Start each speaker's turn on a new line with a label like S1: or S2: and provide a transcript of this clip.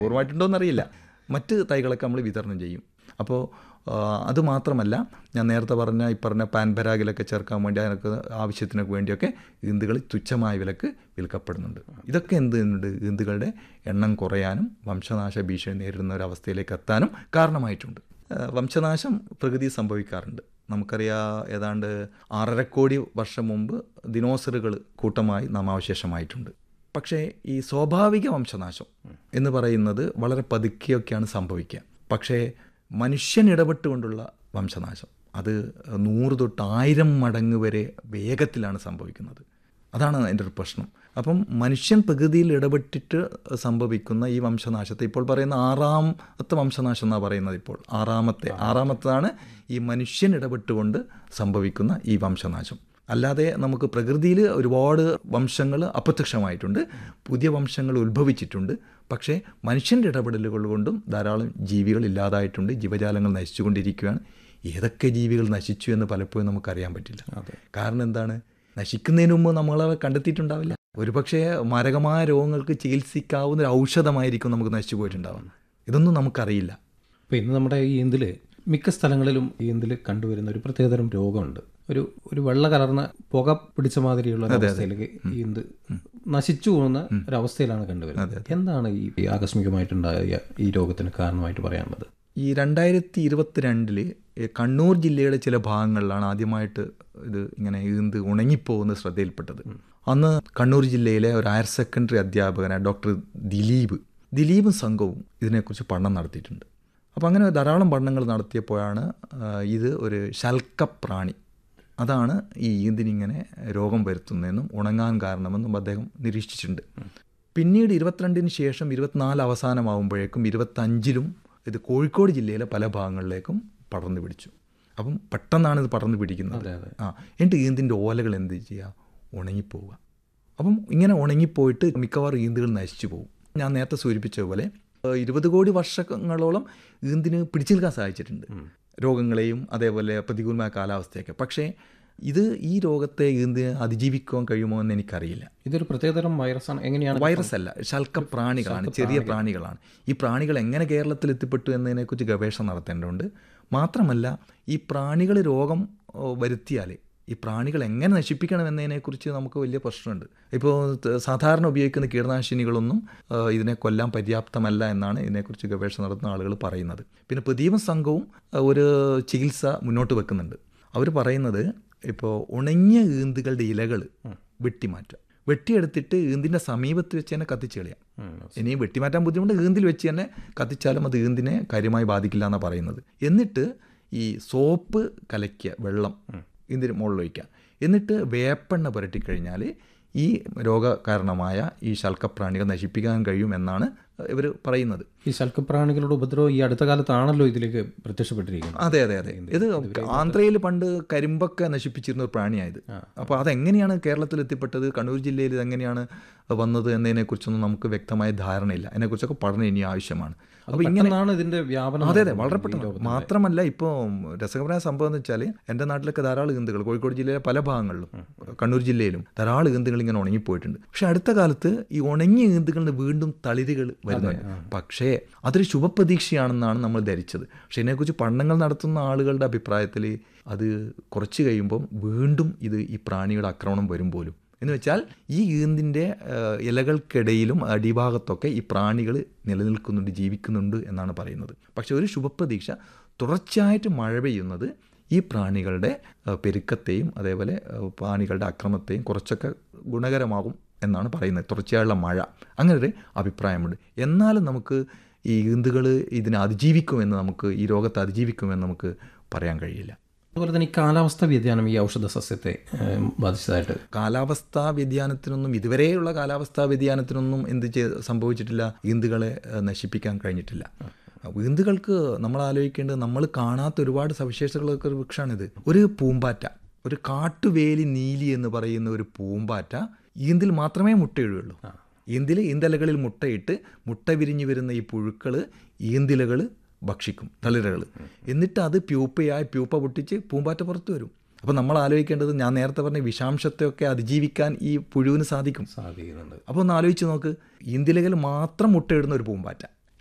S1: പൂർണ്ണമായിട്ടുണ്ടോ എന്നറിയില്ല മറ്റ് തൈകളൊക്കെ നമ്മൾ വിതരണം ചെയ്യും അപ്പോൾ അത് മാത്രമല്ല ഞാൻ നേരത്തെ പറഞ്ഞ ഈ പറഞ്ഞ പാൻപരാഗിലൊക്കെ ചേർക്കാൻ വേണ്ടി അതിനൊക്കെ ആവശ്യത്തിനൊക്കെ വേണ്ടിയൊക്കെ ഈന്തുകൾ തുച്ഛമായ വിലക്ക് വിൽക്കപ്പെടുന്നുണ്ട് ഇതൊക്കെ എന്തുണ്ട് ഈന്തുകളുടെ എണ്ണം കുറയാനും വംശനാശ ഭീഷണി നേരിടുന്ന ഒരു അവസ്ഥയിലേക്ക് എത്താനും കാരണമായിട്ടുണ്ട് ആ, വംശനാശം പ്രകൃതി സംഭവിക്കാറുണ്ട് നമുക്കറിയാം ഏതാണ്ട് ആറര കോടി വർഷം മുമ്പ് ദിനോസറുകൾ കൂട്ടമായി നാമാവശേഷമായിട്ടുണ്ട് പക്ഷേ ഈ സ്വാഭാവിക വംശനാശം എന്ന് പറയുന്നത് വളരെ പതുക്കെയൊക്കെയാണ് സംഭവിക്കുക പക്ഷേ മനുഷ്യൻ ഇടപെട്ടുകൊണ്ടുള്ള വംശനാശം അത് നൂറ് തൊട്ട് ആയിരം മടങ്ങ് വരെ വേഗത്തിലാണ് സംഭവിക്കുന്നത് അതാണ് അതിൻ്റെ ഒരു പ്രശ്നം അപ്പം മനുഷ്യൻ പ്രകൃതിയിൽ ഇടപെട്ടിട്ട് സംഭവിക്കുന്ന ഈ വംശനാശത്തെ ഇപ്പോൾ പറയുന്ന ആറാമത്തെ വംശനാശം എന്നാണ് പറയുന്നത് ഇപ്പോൾ ആറാമത്തെ ആറാമത്തതാണ് ഈ മനുഷ്യൻ ഇടപെട്ടുകൊണ്ട് സംഭവിക്കുന്ന ഈ വംശനാശം അല്ലാതെ നമുക്ക് പ്രകൃതിയിൽ ഒരുപാട് വംശങ്ങൾ അപ്രത്യക്ഷമായിട്ടുണ്ട് പുതിയ വംശങ്ങൾ ഉത്ഭവിച്ചിട്ടുണ്ട് പക്ഷേ മനുഷ്യൻ്റെ ഇടപെടലുകൾ കൊണ്ടും ധാരാളം ജീവികൾ ഇല്ലാതായിട്ടുണ്ട് ജീവജാലങ്ങൾ നശിച്ചുകൊണ്ടിരിക്കുകയാണ് ഏതൊക്കെ ജീവികൾ നശിച്ചു എന്ന് പലപ്പോഴും നമുക്കറിയാൻ പറ്റില്ല കാരണം എന്താണ് നശിക്കുന്നതിന് മുമ്പ് നമ്മളെ കണ്ടെത്തിയിട്ടുണ്ടാവില്ല ഒരുപക്ഷെ മാരകമായ രോഗങ്ങൾക്ക് ചികിത്സിക്കാവുന്ന ഒരു ഔഷധമായിരിക്കും നമുക്ക് നശിച്ചു പോയിട്ടുണ്ടാവുക ഇതൊന്നും നമുക്കറിയില്ല
S2: അപ്പോൾ ഇന്ന് നമ്മുടെ ഈ ഈന്തിൽ മിക്ക സ്ഥലങ്ങളിലും ഈ ഈന്തിൽ കണ്ടുവരുന്ന ഒരു പ്രത്യേകതരം രോഗമുണ്ട് ഒരു ഒരു വെള്ള കലർന്ന പുക പിടിച്ച മാതിരിയുള്ള ഒരു അവസ്ഥയിലേക്ക് ഈ ഈന്ത് നശിച്ചു പോകുന്ന ഒരവസ്ഥയിലാണ് കണ്ടുവരുന്നത് എന്താണ് ഈ ഈ ആകസ്മികമായിട്ടുണ്ടായ ഈ രോഗത്തിന് കാരണമായിട്ട് പറയാനുള്ളത്
S1: ഈ രണ്ടായിരത്തി ഇരുപത്തിരണ്ടില് കണ്ണൂർ ജില്ലയുടെ ചില ഭാഗങ്ങളിലാണ് ആദ്യമായിട്ട് ഇത് ഇങ്ങനെ ഈന്ത് ഉണങ്ങിപ്പോകുന്ന ശ്രദ്ധയിൽപ്പെട്ടത് അന്ന് കണ്ണൂർ ജില്ലയിലെ ഒരു ഹയർ സെക്കൻഡറി അധ്യാപകനായ ഡോക്ടർ ദിലീപ് ദിലീപും സംഘവും ഇതിനെക്കുറിച്ച് പഠനം നടത്തിയിട്ടുണ്ട് അപ്പോൾ അങ്ങനെ ധാരാളം പഠനങ്ങൾ നടത്തിയപ്പോഴാണ് ആ, ഇത് ഒരു ശൽക്കപ്രാണി അതാണ് ഈ ഈന്തിനിങ്ങനെ രോഗം വരുത്തുന്നതെന്നും ഉണങ്ങാൻ കാരണമെന്നും അദ്ദേഹം നിരീക്ഷിച്ചിട്ടുണ്ട് പിന്നീട് ഇരുപത്തിരണ്ടിന് ശേഷം ഇരുപത്തിനാല് അവസാനമാകുമ്പോഴേക്കും ഇരുപത്തഞ്ചിലും ഇത് കോഴിക്കോട് ജില്ലയിലെ പല ഭാഗങ്ങളിലേക്കും പടർന്നു പിടിച്ചു അപ്പം പെട്ടെന്നാണ് ഇത് പടർന്നു പിടിക്കുന്നത് ആ എന്നിട്ട് ഈന്തിൻ്റെ ഓലകൾ എന്ത് ചെയ്യുക ഉണങ്ങിപ്പോവുക അപ്പം ഇങ്ങനെ ഉണങ്ങിപ്പോയിട്ട് മിക്കവാറും ഈന്തുകൾ നശിച്ചു പോകും ഞാൻ നേരത്തെ സൂചിപ്പിച്ച പോലെ ഏഹ്, ഇരുപത് കോടി വർഷങ്ങളോളം ഈന്തിന് പിടിച്ചു നിൽക്കാൻ സാധിച്ചിട്ടുണ്ട് രോഗങ്ങളെയും അതേപോലെ പ്രതികൂലമായ കാലാവസ്ഥയൊക്കെ പക്ഷേ ഇത് ഈ രോഗത്തെ ഈന്തിന് അതിജീവിക്കുവാൻ കഴിയുമോ എന്ന് എനിക്കറിയില്ല
S2: ഇതൊരു പ്രത്യേകതരം വൈറസാണ് എങ്ങനെയാണ്
S1: വൈറസ് അല്ല ശൽക്ക പ്രാണികളാണ് ചെറിയ പ്രാണികളാണ് ഈ പ്രാണികൾ എങ്ങനെ കേരളത്തിൽ എത്തിപ്പെട്ടു എന്നതിനെക്കുറിച്ച് ഗവേഷണം നടത്തേണ്ടതുണ്ട് മാത്രമല്ല ഈ പ്രാണികൾ രോഗം ഓ, വരുത്തിയാൽ ഈ പ്രാണികൾ എങ്ങനെ നശിപ്പിക്കണം എന്നതിനെക്കുറിച്ച് നമുക്ക് വലിയ പ്രശ്നമുണ്ട് ഇപ്പോൾ ത- സാധാരണ ഉപയോഗിക്കുന്ന കീടനാശിനികളൊന്നും ആ, ഇതിനെ കൊല്ലാൻ പര്യാപ്തമല്ല എന്നാണ് ഇതിനെക്കുറിച്ച് ഗവേഷണം നടത്തുന്ന ആളുകൾ പറയുന്നത് പിന്നെ പ്രദീപ സംഘവും ആ, ഒരു ചികിത്സ മുന്നോട്ട് വെക്കുന്നുണ്ട് അവർ പറയുന്നത് ഇപ്പോൾ ഉണങ്ങിയ ഈന്തുകളുടെ ഇലകൾ വെട്ടിമാറ്റുക വെട്ടിയെടുത്തിട്ട് ഈന്തിൻ്റെ സമീപത്ത് വെച്ച് തന്നെ കത്തിച്ച് കളയാം ഇനിയും വെട്ടിമാറ്റാൻ ബുദ്ധിമുട്ട് ഈന്തിൽ വെച്ച് തന്നെ കത്തിച്ചാലും അത് ഈന്തിനെ കാര്യമായി ബാധിക്കില്ല എന്നാണ് പറയുന്നത് എന്നിട്ട് ഈ സോപ്പ് കലക്കിയ വെള്ളം ഇതിന് മുകളിൽ ഒഴിക്കുക എന്നിട്ട് വേപ്പെണ്ണ പുരട്ടിക്കഴിഞ്ഞാൽ ഈ രോഗകാരണമായ ഈ ശൽക്കപ്രാണികൾ നശിപ്പിക്കാൻ കഴിയും എന്നാണ് ഇവർ പറയുന്നത്
S2: ഈ ശൽക്കപ്രാണികളുടെ ഉപദ്രവം ഈ അടുത്ത കാലത്താണല്ലോ ഇതിലേക്ക് പ്രത്യക്ഷപ്പെട്ടിരിക്കുന്നത്
S1: അതെ അതെ അതെ ഇത് ആന്ധ്രയിൽ പണ്ട് കരിമ്പൊക്കെ നശിപ്പിച്ചിരുന്ന ഒരു പ്രാണിയായത് അപ്പോൾ അതെങ്ങനെയാണ് കേരളത്തിൽ എത്തിപ്പെട്ടത് കണ്ണൂർ ജില്ലയിൽ ഇതെങ്ങനെയാണ് വന്നത് എന്നതിനെക്കുറിച്ചൊന്നും നമുക്ക് വ്യക്തമായ ധാരണയില്ല അതിനെക്കുറിച്ചൊക്കെ പഠനം ഇനി ആവശ്യമാണ് അപ്പോൾ ഇങ്ങനെ
S2: പെട്ടെന്നാണ് ഇതിന്റെ വ്യാപനം
S1: അതെ അതെ വളരെ പെട്ടെന്ന് മാത്രമല്ല ഇപ്പോൾ രസകരമായ സംഭവം എന്ന് വെച്ചാൽ എൻ്റെ നാട്ടിലൊക്കെ ധാരാളം ഈന്തുകൾ കോഴിക്കോട് ജില്ലയിലെ പല ഭാഗങ്ങളിലും കണ്ണൂർ ജില്ലയിലും ധാരാളം ഈന്തുകൾ ഇങ്ങനെ ഉണങ്ങിപ്പോയിട്ടുണ്ട് പക്ഷെ അടുത്ത കാലത്ത് ഈ ഉണങ്ങിയ ഈന്തുകളിൽ വീണ്ടും തളിരുകൾ വരുന്നുണ്ട് പക്ഷേ അതൊരു ശുഭപ്രതീക്ഷയാണെന്നാണ് നമ്മൾ ധരിച്ചത് പക്ഷെ ഇതിനെക്കുറിച്ച് പഠനങ്ങൾ നടത്തുന്ന ആളുകളുടെ അഭിപ്രായത്തിൽ അത് കുറച്ച് കഴിയുമ്പം വീണ്ടും ഇത് ഈ പ്രാണിയുടെ ആക്രമണം വരും പോലും എന്ന് വെച്ചാൽ ഈ ഈന്തിൻ്റെ ഏഹ്, ഇലകൾക്കിടയിലും അടിഭാഗത്തൊക്കെ ഈ പ്രാണികൾ നിലനിൽക്കുന്നുണ്ട് ജീവിക്കുന്നുണ്ട് എന്നാണ് പറയുന്നത് പക്ഷെ ഒരു ശുഭപ്രതീക്ഷ തുടർച്ചയായിട്ട് മഴ പെയ്യുന്നത് ഈ പ്രാണികളുടെ ഏഹ്, പെരുക്കത്തെയും അതേപോലെ ഏഹ്, പ്രാണികളുടെ അക്രമത്തെയും കുറച്ചൊക്കെ ഗുണകരമാകും എന്നാണ് പറയുന്നത് തുടർച്ചയായുള്ള മഴ അങ്ങനെ ഒരു അഭിപ്രായമുണ്ട് എന്നാലും നമുക്ക് ഈ ഈന്തുകൾ ഇതിനെ അതിജീവിക്കുമെന്ന് നമുക്ക് ഈ രോഗത്തെ അതിജീവിക്കുമെന്ന് നമുക്ക് പറയാൻ കഴിയില്ല
S2: അതുപോലെ തന്നെ ഈ കാലാവസ്ഥ വ്യതിയാനം ഈ ഔഷധ സസ്യത്തെ ഏഹ്, ബാധിച്ചതായിട്ട്
S1: കാലാവസ്ഥാ വ്യതിയാനത്തിനൊന്നും ഇതുവരെയുള്ള കാലാവസ്ഥാ വ്യതിയാനത്തിനൊന്നും എന്ത് ചെയ്ത് സംഭവിച്ചിട്ടില്ല ഈന്തുകളെ ഏഹ്, നശിപ്പിക്കാൻ കഴിഞ്ഞിട്ടില്ല ഈന്തുകൾക്ക് നമ്മൾ ആലോചിക്കേണ്ടത് നമ്മൾ കാണാത്ത ഒരുപാട് സവിശേഷതകളൊക്കെ ഒരു വൃക്ഷമാണിത് ഒരു പൂമ്പാറ്റ ഒരു കാട്ടുവേലി നീലി എന്ന് പറയുന്ന ഒരു പൂമ്പാറ്റ ഈന്തിൽ മാത്രമേ മുട്ടയിടുകയുള്ളൂ ഈന്തിൽ ഈന്തലകളിൽ മുട്ടയിട്ട് മുട്ട വിരിഞ്ഞു വരുന്ന ഈ പുഴുക്കൾ ഈന്തിലകൾ ഭക്ഷിക്കും തളിരകൾ എന്നിട്ട് അത് പ്യൂപ്പയായി പ്യൂപ്പ പൊട്ടിച്ച് പൂമ്പാറ്റ പുറത്തു വരും അപ്പോൾ നമ്മൾ ആലോചിക്കേണ്ടത് ഞാൻ നേരത്തെ പറഞ്ഞ വിഷാംശത്തെയൊക്കെ അതിജീവിക്കാൻ ഈ പുഴുവിന് സാധിക്കും
S2: സാധിക്കുന്നുണ്ട്
S1: അപ്പോൾ ഒന്ന് ആലോചിച്ച് നോക്ക് ഈന്തിലകൾ മാത്രം മുട്ടയിടുന്ന ഒരു പൂമ്പാറ്റ